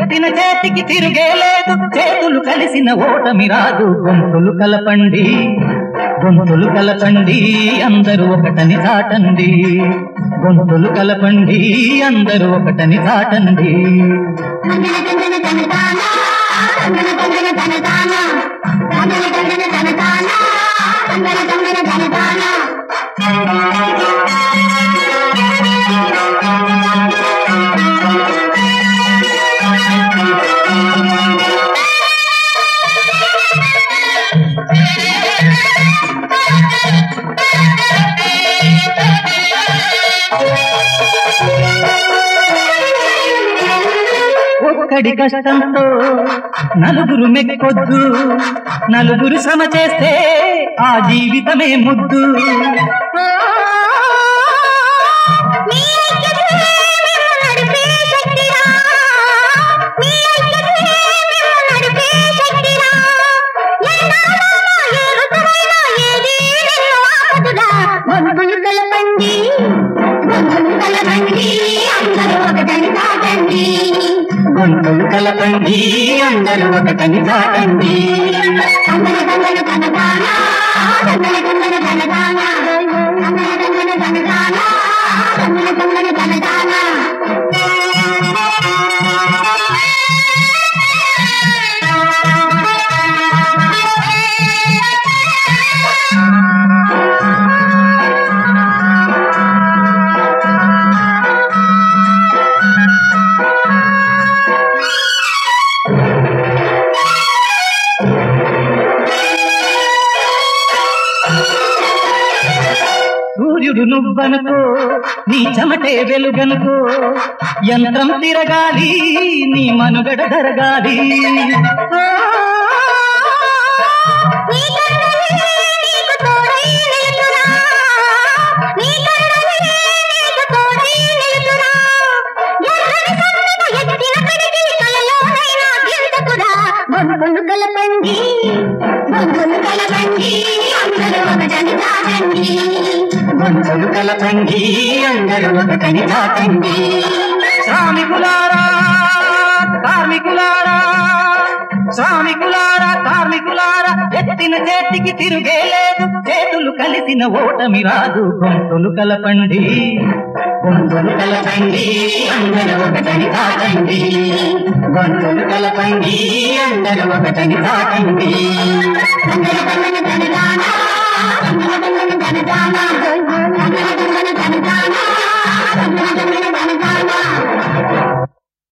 ఎత్తిన చేతికి తిరిగే లేదు చేతులు కలిసిన ఓటమి రాదు గొంతులు కలపండి గొంతులు కలపండి అందరూ ఒకటని చాటండి గొంతులు కలపండి అందరూ ఒకటని చాటండి ఒక్కడి కష్టంతో నలుగురు మెక్కొద్దు నలుగురు శ్రమ చేస్తే ఆ జీవితమే ముద్దు గొంతులు కలపండి గొంతులు కలపండి అందరూ ఒకటని కాదండి గొంతులు కలపండి అందరూ ఒకటని చాటండి తందన తందన తనదానా తందన తందన తనదానా తందన తందన తనదానా తందన తందన తనదానా సూర్యుడు నువ్వనుకో నీ చెమటే వెలుగనుకో యంత్రం తిరగాలి నీ మనుగడ జరగాలి నీ కన్నులే నీకు తోడై నిలుచునా నీ కన్నులే నీకు తోడై నిలుచునా ఎర్రని సన్నను ఎత్తిన కడిగి కలలోనైనా గెలుచుకురా గొంతులు కలపండి గొంతులు కలపండి అందరూ ఒకటని కాదండి గొంతులు కలపండి అందరూ ఒకటని చాటండి శ్రామికులారా కార్మికులారా శ్రామికులారా కార్మికులారా ఎత్తిన చేతికి తిరుగే లేదు చేతులు కలిసిన ఓటమి రాదు గొంతులు కలపండి గొంతులు కలపండి అందరూ ఒకటని చాటండి గొంతులు కలపండి అందరూ ఒకటని చాటండి తందన తందన తనదానా